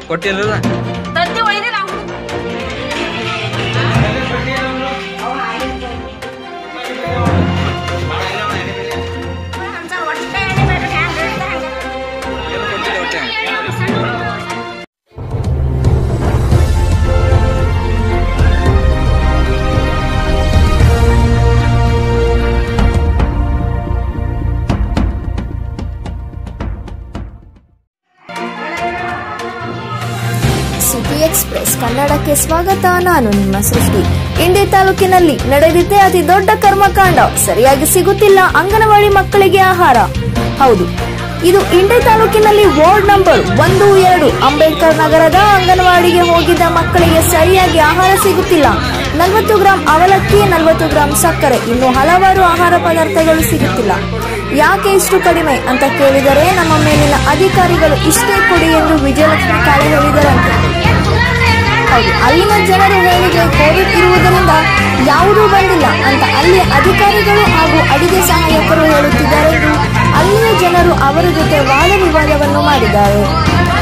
ಕೊಟ್ಟಿಲ್ಲ ತತ್ತಿ ಒಯ್ದಿಲ್ಲ ಅವ್ನು. ಒಂದ್ಸಲ ಒಟ್ಟೆ ಎಣ್ಣೆ ಬೇಡ್ರಿ, ಹ್ಯಾಂಗ್ ಹೇಳ್ತಾರೆ ಹಂಗೆ. ಏನು ಕೊಟ್ಟಿಲ್ಲ ಒಟ್ಟೆ ಏನು ಸಣ್ಣ ಹುಡುಗ್ರು. ಸಿಟಿ ಎಕ್ಸ್ಪ್ರೆಸ್ ಕನ್ನಡಕ್ಕೆ ಸ್ವಾಗತ ನಾನು ನಿಮ್ಮ ಸೃಷ್ಟಿ ಇಂಡಿ ತಾಲೂಕಿನಲ್ಲಿ ನಡೆದಿದ್ದೇ ಅತಿ ದೊಡ್ಡ ಕರ್ಮಕಾಂಡ ಸರಿಯಾಗಿ ಸಿಗುತ್ತಿಲ್ಲ ಅಂಗನವಾಡಿ ಮಕ್ಕಳಿಗೆ ಆಹಾರ ಹೌದು ಇದು ಇಂಡಿ ತಾಲೂಕಿನಲ್ಲಿ ವಾರ್ಡ್ ನಂಬರ್ ಒಂದು ಎರಡು ಅಂಬೇಡ್ಕರ್ ನಗರದ ಅಂಗನವಾಡಿಗೆ ಹೋಗಿದ್ದ ಮಕ್ಕಳಿಗೆ ಸರಿಯಾಗಿ ಆಹಾರ ಸಿಗುತ್ತಿಲ್ಲ ನಲವತ್ತು ಗ್ರಾಂ ಅವಲಕ್ಕಿ ನಲವತ್ತು ಗ್ರಾಂ ಸಕ್ಕರೆ ಇನ್ನು ಹಲವಾರು ಆಹಾರ ಪದಾರ್ಥಗಳು ಸಿಗುತ್ತಿಲ್ಲ ಯಾಕೆ ಇಷ್ಟು ಕಡಿಮೆ ಅಂತ ಕೇಳಿದರೆ ನಮ್ಮ ಮೇಲಿನ ಅಧಿಕಾರಿಗಳು ಇಷ್ಟೇ ಕೊಡಿ ಎಂದು ವಿಜಯಲಕ್ಷ್ಮಿ ಕಾಳೆ ಹೇಳಿದರಂತೆ ಹೌದು ಅಲ್ಲಿನ ಜನರು ಹೇಳಿದ್ರೆ ಕೋವಿಡ್ ಇರುವುದರಿಂದ ಯಾವುದೂ ಬಂದಿಲ್ಲ ಅಂತ ಅಲ್ಲಿಯ ಅಧಿಕಾರಿಗಳು ಹಾಗೂ ಅಡಿಗೆ ಸಹಾಯಕರು ಹೇಳುತ್ತಿದ್ದಾರೆ ಎಂದು ಅಲ್ಲಿನ ಜನರು ಅವರ ಜೊತೆ ವಾದ ವಿವಾದವನ್ನು ಮಾಡಿದ್ದಾರೆ